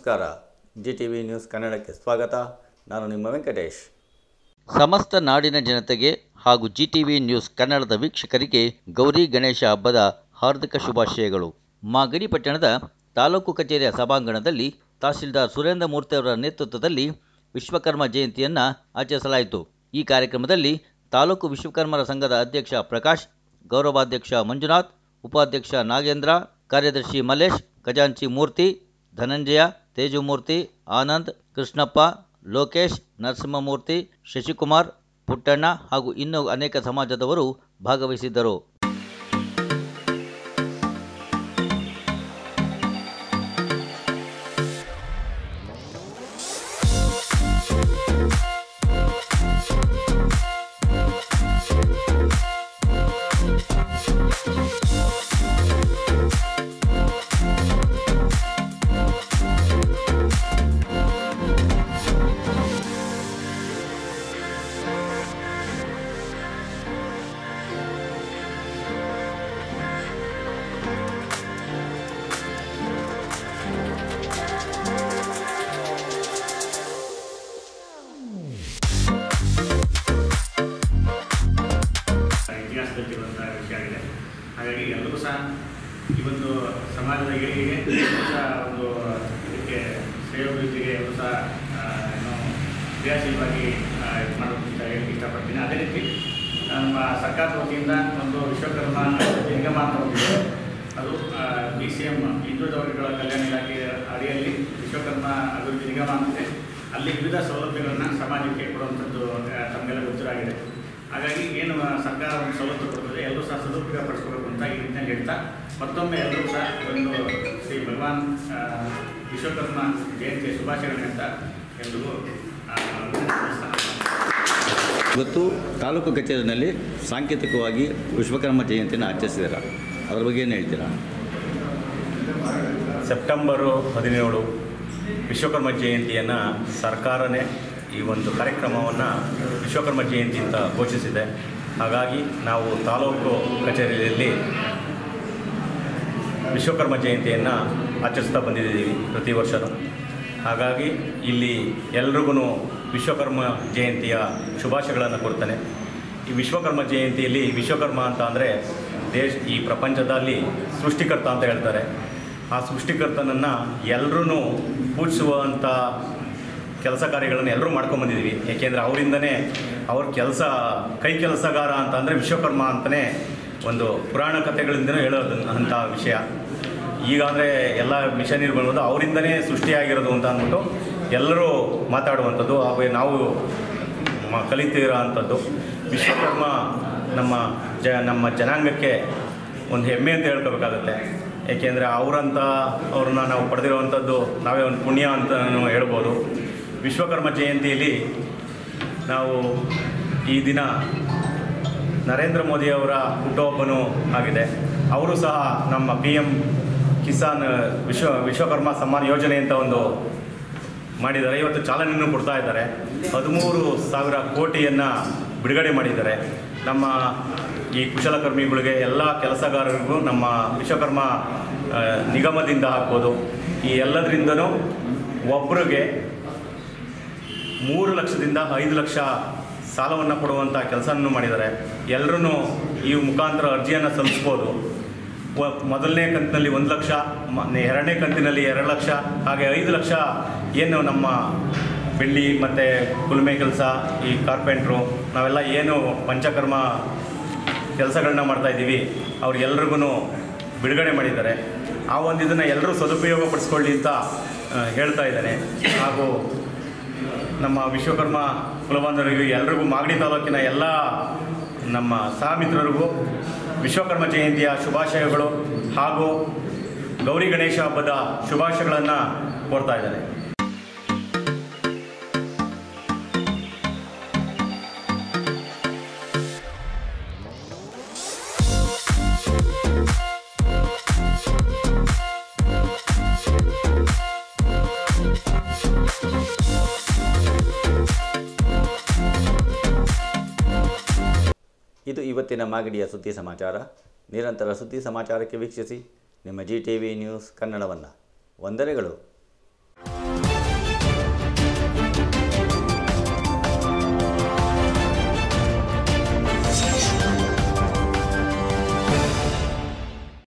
ನಮಸ್ಕಾರ G T V news ಕನ್ನಡಕ್ಕೆ ಸ್ವಾಗತ ನಾನು ನಿಮ್ಮ ವೆಂಕಟೇಶ್ ಸಮಸ್ತ ನಾಡಿನ ಜನತೆಗೆ ಹಾಗೂ ಜಿ ಟಿ ವಿ ನ್ಯೂಸ್ ಕನ್ನಡದ ವೀಕ್ಷಕರಿಗೆ ಗೌರಿ ಗಣೇಶ ಹಬ್ಬದ ಹಾರ್ದಿಕ ಶುಭಾಶಯಗಳು ಮಾಗಡಿ ಪಟ್ಟಣದ ತಾಲೂಕು ಕಚೇರಿಯ ಸಭಾಂಗಣದಲ್ಲಿ ತಹಸೀಲ್ದಾರ್ ಸುರೇಂದ್ರ ಮೂರ್ತಿ ಅವರ ನೇತೃತ್ವದಲ್ಲಿ ವಿಶ್ವಕರ್ಮ ಜಯಂತಿಯನ್ನು ಆಚರಿಸಲಾಯಿತು ಈ ಕಾರ್ಯಕ್ರಮದಲ್ಲಿ ತಾಲೂಕು ವಿಶ್ವಕರ್ಮರ ಸಂಘದ ಅಧ್ಯಕ್ಷ ಪ್ರಕಾಶ್ ಗೌರವಾಧ್ಯಕ್ಷ ಮಂಜುನಾಥ್ ಉಪಾಧ್ಯಕ್ಷ ನಾಗೇಂದ್ರ ಕಾರ್ಯದರ್ಶಿ ಮಲೇಶ್ ಖಜಾಂಚಿ ಮೂರ್ತಿ ಧನಂಜಯ ತೇಜುಮೂರ್ತಿ ಆನಂದ್ ಕೃಷ್ಣಪ್ಪ ಲೋಕೇಶ್ ನರಸಿಂಹಮೂರ್ತಿ ಶಶಿಕುಮಾರ್ ಪುಟ್ಟಣ್ಣ ಹಾಗೂ ಇನ್ನೂ ಅನೇಕ ಸಮಾಜದವರು ಭಾಗವಹಿಸಿದ್ದರು ಇತಿಹಾಸದಲ್ಲಿ ಇರುವಂತಹ ವಿಷಯ ಆಗಿದೆ ಹಾಗಾಗಿ ಎಲ್ಲರೂ ಸಹ ಈ ಒಂದು ಸಮಾಜದ ಏಳಿಗೆಗೆ ಎಲ್ಲರೂ ಸಹ ಒಂದು ಇದಕ್ಕೆ ಶ್ರೇಯೋಭಿವೃದ್ಧಿಗೆ ಎಲ್ಲರೂ ಸಹ ಆ, ಏನು ಕ್ರಿಯಾಶೀಲವಾಗಿ ಆ, ಇದು ಮಾಡಬೇಕು ಅಂತ ಹೇಳಿ ಇಷ್ಟಪಡ್ತೀನಿ ಅದೇ ರೀತಿ ನಮ್ಮ ಸರ್ಕಾರದ ವತಿಯಿಂದ ಒಂದು ವಿಶ್ವಕರ್ಮ ನಿಗಮ ಅಂತ ಒಂದಿದೆ ಅದು ಬಿ ಸಿ ಎಮ್ ಹಿಂದುಳಿದ ವರ್ಗಗಳ ಕಲ್ಯಾಣ ಇಲಾಖೆ ಅಡಿಯಲ್ಲಿ ವಿಶ್ವಕರ್ಮ ಅಭಿವೃದ್ಧಿ ನಿಗಮ ಅಂತಿದೆ ಅಲ್ಲಿ ವಿವಿಧ ಸೌಲಭ್ಯಗಳನ್ನು ಸಮಾಜಕ್ಕೆ ಕೊಡುವಂಥದ್ದು ಆ, ತಮಗೆಲ್ಲ ಗೊತ್ತಿರಾಗಿದೆ ಹಾಗಾಗಿ ಏನು ಸರ್ಕಾರ ಒಂದು ಸವಲತ್ತು ಕೊಡ್ತದೆ ಎಲ್ಲರೂ ಸಹ ಸದುಪಯೋಗ ಪಡಿಸ್ಕೋಬೇಕು ಅಂತ ಈ ನಿಟ್ಟಿನಲ್ಲಿ ಹೇಳ್ತಾ ಮತ್ತೊಮ್ಮೆ ಎಲ್ಲರೂ ಸಹ ಒಂದು ಶ್ರೀ ಭಗವಾನ್ ಆ, ವಿಶ್ವಕರ್ಮ ಜಯಂತಿಯ ಶುಭಾಶಯಗಳನ್ನು ಅಂತ ಎಲ್ರಿಗೂ ಆ, ವಿನಂತಿಸ್ತಾ ಇವತ್ತು ತಾಲೂಕು ಕಚೇರಿನಲ್ಲಿ ಸಾಂಕೇತಿಕವಾಗಿ ವಿಶ್ವಕರ್ಮ ಜಯಂತಿಯನ್ನು ಆಚರಿಸಿದಾರ ಅದ್ರ ಬಗ್ಗೆ ಏನು ಹೇಳ್ತೀರಾ ಸೆಪ್ಟೆಂಬರು ಹದಿನೇಳು ವಿಶ್ವಕರ್ಮ ಜಯಂತಿಯನ್ನು ಸರ್ಕಾರನೇ ಈ ಒಂದು ಕಾರ್ಯಕ್ರಮವನ್ನು ವಿಶ್ವಕರ್ಮ ಜಯಂತಿ ಅಂತ ಘೋಷಿಸಿದೆ ಹಾಗಾಗಿ ನಾವು ತಾಲೂಕು ಕಚೇರಿಯಲ್ಲಿ ವಿಶ್ವಕರ್ಮ ಜಯಂತಿಯನ್ನು ಆಚರಿಸ್ತಾ ಬಂದಿದ್ದೀವಿ ಪ್ರತಿ ವರ್ಷವೂ ಹಾಗಾಗಿ ಇಲ್ಲಿ ಎಲ್ರಿಗೂ ವಿಶ್ವಕರ್ಮ ಜಯಂತಿಯ ಶುಭಾಶಯಗಳನ್ನು ಕೊಡ್ತಾನೆ ಈ ವಿಶ್ವಕರ್ಮ ಜಯಂತಿಯಲ್ಲಿ ವಿಶ್ವಕರ್ಮ ಅಂತ ಅಂದರೆ ದೇಶ ಈ ಪ್ರಪಂಚದಲ್ಲಿ ಸೃಷ್ಟಿಕರ್ತ ಅಂತ ಹೇಳ್ತಾರೆ ಆ ಸೃಷ್ಟಿಕರ್ತನನ್ನು ಎಲ್ಲರೂ ಪೂಜಿಸುವಂಥ ಕೆಲಸ ಕಾರ್ಯಗಳನ್ನು ಎಲ್ಲರೂ ಮಾಡ್ಕೊಂಬಂದಿದ್ದೀವಿ ಏಕೆಂದರೆ ಅವರಿಂದನೇ ಅವ್ರ ಕೆಲಸ ಕೈ ಕೆಲಸಗಾರ ಅಂತ ಅಂದರೆ ವಿಶ್ವಕರ್ಮ ಅಂತಲೇ ಒಂದು ಪುರಾಣ ಕಥೆಗಳಿಂದನೂ ಹೇಳೋದು ಅಂಥ ವಿಷಯ ಈಗ ಅಂದರೆ ಎಲ್ಲ ಮಿಷನ್ ಇರ್ಬೋದು ಅವರಿಂದನೇ ಸೃಷ್ಟಿಯಾಗಿರೋದು ಅಂತ ಅಂದ್ಬಿಟ್ಟು ಎಲ್ಲರೂ ಮಾತಾಡುವಂಥದ್ದು ಹಾಗೂ ನಾವು ಮ- ಕಲಿತಿರೋ ಅಂಥದ್ದು ವಿಶ್ವಕರ್ಮ ನಮ್ಮ ಜ ನಮ್ಮ ಜನಾಂಗಕ್ಕೆ ಒಂದು ಹೆಮ್ಮೆ ಅಂತ ಹೇಳ್ಕೋಬೇಕಾಗತ್ತೆ ಏಕೆಂದರೆ ಅವರಂಥ ಅವ್ರನ್ನ ನಾವು ಪಡೆದಿರುವಂಥದ್ದು ನಾವೇ ಒಂದು ಪುಣ್ಯ ಅಂತ ಹೇಳ್ಬೋದು ವಿಶ್ವಕರ್ಮ ಜಯಂತಿಯಲ್ಲಿ ನಾವು ಈ ದಿನ ನರೇಂದ್ರ ಮೋದಿಯವರ ಹುಟ್ಟುಹಬ್ಬನೂ ಆಗಿದೆ ಅವರು ಸಹ ನಮ್ಮ ಪಿ ಎಮ್ ಕಿಸಾನ್ ವಿಶ್ವ ವಿಶ್ವಕರ್ಮ ಸಮ್ಮಾನ್ ಯೋಜನೆ ಅಂತ ಒಂದು ಮಾಡಿದ್ದಾರೆ ಇವತ್ತು ಚಾಲನೆಯನ್ನು ಕೊಡ್ತಾ ಇದ್ದಾರೆ ಹದಿಮೂರು ಸಾವಿರ ಕೋಟಿಯನ್ನು ಬಿಡುಗಡೆ ಮಾಡಿದ್ದಾರೆ ನಮ್ಮ ಈ ಕುಶಲಕರ್ಮಿಗಳಿಗೆ ಎಲ್ಲ ಕೆಲಸಗಾರರಿಗೂ ನಮ್ಮ ವಿಶ್ವಕರ್ಮ ಆ, ನಿಗಮದಿಂದ ಆಗ್ಬೋದು ಈ ಎಲ್ಲದರಿಂದನೂ ಒಬ್ಬರಿಗೆ ಮೂರು ಲಕ್ಷದಿಂದ ಐದು ಲಕ್ಷ ಸಾಲವನ್ನು ಕೊಡುವಂಥ ಕೆಲಸವನ್ನು ಮಾಡಿದ್ದಾರೆ ಎಲ್ಲರೂ ಈ ಮುಖಾಂತರ ಅರ್ಜಿಯನ್ನು ಸಲ್ಲಿಸ್ಬೋದು ವ- ಮೊದಲನೇ ಕಂತಿನಲ್ಲಿ ಒಂದು ಲಕ್ಷ ಮ- ಎರಡನೇ ಕಂತಿನಲ್ಲಿ ಎರಡು ಲಕ್ಷ ಹಾಗೆ ಐದು ಲಕ್ಷ ಏನು ನಮ್ಮ ಬೆಳ್ಳಿ ಮತ್ತು ಕುಲುಮೆ ಕೆಲಸ ಈ ಕಾರ್ಪೆಂಟ್ರು ನಾವೆಲ್ಲ ಏನು ಪಂಚಕರ್ಮ ಕೆಲಸಗಳನ್ನ ಮಾಡ್ತಾಯಿದ್ದೀವಿ ಅವ್ರಿಗೆಲ್ರಿಗೂ ಬಿಡುಗಡೆ ಮಾಡಿದ್ದಾರೆ ಆ ಒಂದು ಇದನ್ನು ಎಲ್ಲರೂ ಸದುಪಯೋಗ ಪಡಿಸ್ಕೊಳ್ಳಿ ಅಂತ ಆ, ಹೇಳ್ತಾ ಇದ್ದಾನೆ ಹಾಗೂ ನಮ್ಮ ವಿಶ್ವಕರ್ಮ ಕುಲಬಾಂಧವರಿಗೂ ಎಲ್ರಿಗೂ ಮಾಗಡಿ ತಾಲೂಕಿನ ಎಲ್ಲ ನಮ್ಮ ಸಹಮಿತ್ರರಿಗೂ ವಿಶ್ವಕರ್ಮ ಜಯಂತಿಯ ಶುಭಾಶಯಗಳು ಹಾಗೂ ಗೌರಿ ಗಣೇಶ ಹಬ್ಬದ ಶುಭಾಶಯಗಳನ್ನು ಕೋರ್ತಾ ಇದ್ದಾರೆ ಇದು ಇವತ್ತಿನ ಮಾಗಡಿಯ ಸುದ್ದಿ ಸಮಾಚಾರ ನಿರಂತರ ಸುದ್ದಿ ಸಮಾಚಾರಕ್ಕೆ ವೀಕ್ಷಿಸಿ ನಿಮ್ಮ ಜಿ ಟಿ ವಿ ನ್ಯೂಸ್ ಕನ್ನಡವನ್ನು ವಂದನೆಗಳು